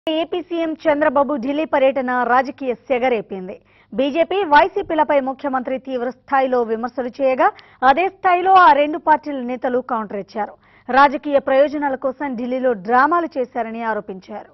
AP CM Chandrababu Delhi పర్యటన రాజకీయ సెగరేపింది BJP వైసీపీలపై ముఖ్యమంత్రి తీవ్ర స్థాయిలో విమర్శలు చేయగా అదే స్థాయిలో ఆ రెండు పార్టీల నేతలు కౌంటర్ ఇచ్చారు రాజకీయ ప్రయోజనాల కోసం ఢిల్లీలో డ్రామాలు చేశారని ఆరోపించారు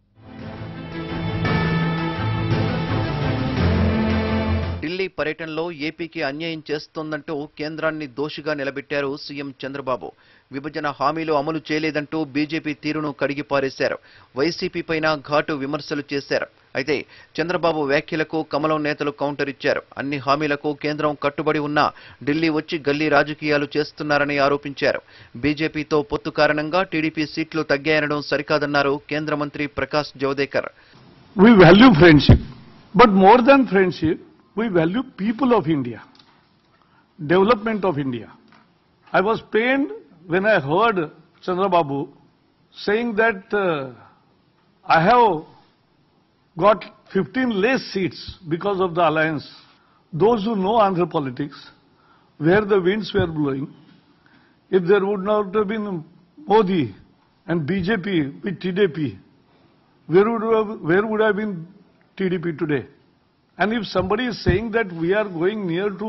ఢిల్లీ పర్యటనలో ఏపీకి అన్యాయం చేస్తోందంటూ కేంద్రాన్ని దోషిగా నిలబెట్టారు సీఎం చంద్రబాబు విభజన హామీలు అమలు చేయలేదంటూ బీజేపీ తీరును కడిగిపారేశారు వైసీపీ పైన ఘాటు విమర్శలు చేశారు అయితే చంద్రబాబు వ్యాఖ్యలకు కమలం నేతలు కౌంటర్ ఇచ్చారు అన్ని హామీలకు కేంద్రం కట్టుబడి ఉన్నా ఢిల్లీ వచ్చి గల్లీ రాజకీయాలు చేస్తున్నారని ఆరోపించారు బీజేపీతో పొత్తు కారణంగా టీడీపీ సీట్లు తగ్గాయనడం సరికాదన్నారు కేంద్ర మంత్రి Prakash Javadekar We value friendship, but more than friendship, we value people of India, development of India. I was pained when I heard Chandrababu saying that uh, I have got 15 less seats because of the alliance. Those who know Andhra politics, where the winds were blowing, if there would not have been Modi and BJP with TDP, where would have, where would have been TDP today? And if somebody is saying that we are going near to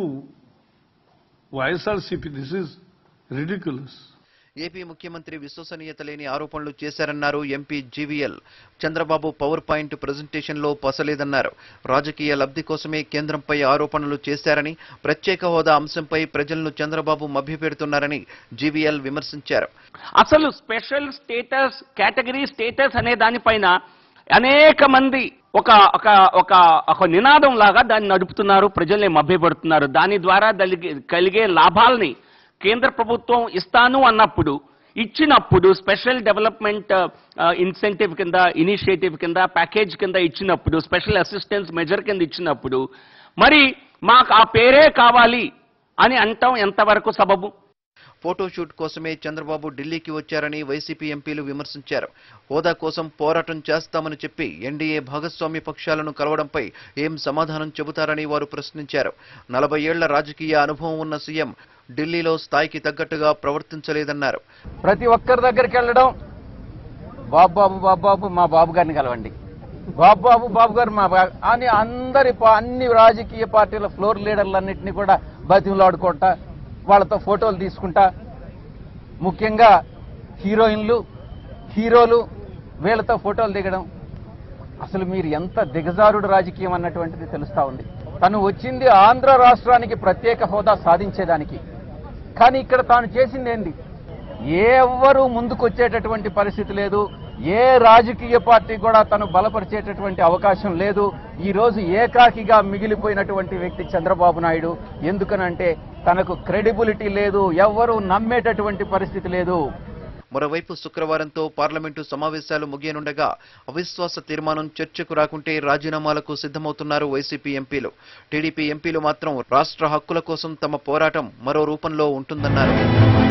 YSRCP, this is ridiculous. AP ముఖ్యమంత్రి విశ్వసనీయత లేని ఆరోపణలు చేశారన్నారు MP GVL Chandrababu power point ప్రజెంటేషన్లో పసలేదన్నారు రాజకీయ లబ్ధి కోసమే కేంద్రంపై ఆరోపణలు చేశారని ప్రత్యేక హోదా అంశంపై ప్రజలను చంద్రబాబు మభ్యపెడుతున్నారని జీవీఎల్ విమర్శించారు అసలు స్పెషల్ స్టేటస్ కేటగిరీ స్టేటస్ అనే దానిపైన అనేక మంది ఒక ఒక ఒక ఒక నినాదం లాగా దాన్ని నడుపుతున్నారు ప్రజల్ని మభ్యపెడుతున్నారు దాని ద్వారా దలిగే కలిగే లాభాలని కేంద్ర ప్రభుత్వం ఇస్తాను అన్నప్పుడు ఇచ్చినప్పుడు స్పెషల్ డెవలప్మెంట్ ఇన్సెంటివ్ కింద ఇనిషియేటివ్ కింద ప్యాకేజ్ కింద ఇచ్చినప్పుడు స్పెషల్ అసిస్టెన్స్ మెజర్ కింద ఇచ్చినప్పుడు మరి మాకు ఆ పేరే కావాలి అని అంటాం ఎంతవరకు సబబు ఫోటోషూట్ కోసమే చంద్రబాబు ఢిల్లీకి వచ్చారని వైసీపీ ఎంపీలు విమర్శించారు హోదా కోసం పోరాటం చేస్తామని చెప్పి ఎన్డీఏ భాగస్వామ్య పక్షాలను కలవడంపై ఏం సమాధానం చెబుతారని వారు ప్రశ్నించారు నలభై ఏళ్ల రాజకీయ అనుభవం ఉన్న సీఎం ఢిల్లీలో స్థాయికి తగ్గట్టుగా ప్రవర్తించలేదన్నారు ప్రతి ఒక్కరి దగ్గరికి వెళ్ళడం బాబు బాబు బాబు బాబు మా బాబు గారిని కలవండి బాబు బాబు బాబు గారు మా బా- అని అందరి పా- అన్ని రాజకీయ పార్టీల ఫ్లోర్ లీడర్లన్నింటినీ కూడా బతిమలాడుకుంటా వాళ్ళతో ఫోటోలు తీసుకుంటా ముఖ్యంగా హీరోయిన్లు హీరోలు వీళ్ళతో ఫోటోలు దిగడం అసలు మీరు ఎంత దిగజారుడు రాజకీయం అన్నటువంటిది తెలుస్తా ఉంది తను వచ్చింది ఆంధ్ర రాష్ట్రానికి ప్రత్యేక హోదా సాధించేదానికి కానీ ఇక్కడ తాను చేసింది ఏంది ఎవ్వరూ ముందుకొచ్చేటటువంటి పరిస్థితి లేదు ఏ రాజకీయ పార్టీ కూడా తను బలపరిచేటటువంటి అవకాశం లేదు ఈ రోజు ఏకాకిగా మిగిలిపోయినటువంటి వ్యక్తి చంద్రబాబు నాయుడు ఎందుకనంటే తనకు క్రెడిబిలిటీ లేదు ఎవ్వరూ నమ్మేటటువంటి పరిస్థితి లేదు మరోవైపు శుక్రవారంతో పార్లమెంటు సమావేశాలు ముగియనుండగా అవిశ్వాస తీర్మానం చర్చకు రాకుంటే రాజీనామాలకు సిద్ధమవుతున్నారు వైసీపీ ఎంపీలు టీడీపీ ఎంపీలు మాత్రం రాష్ట్ర హక్కుల కోసం తమ పోరాటం మరో రూపంలో ఉంటుందన్నారు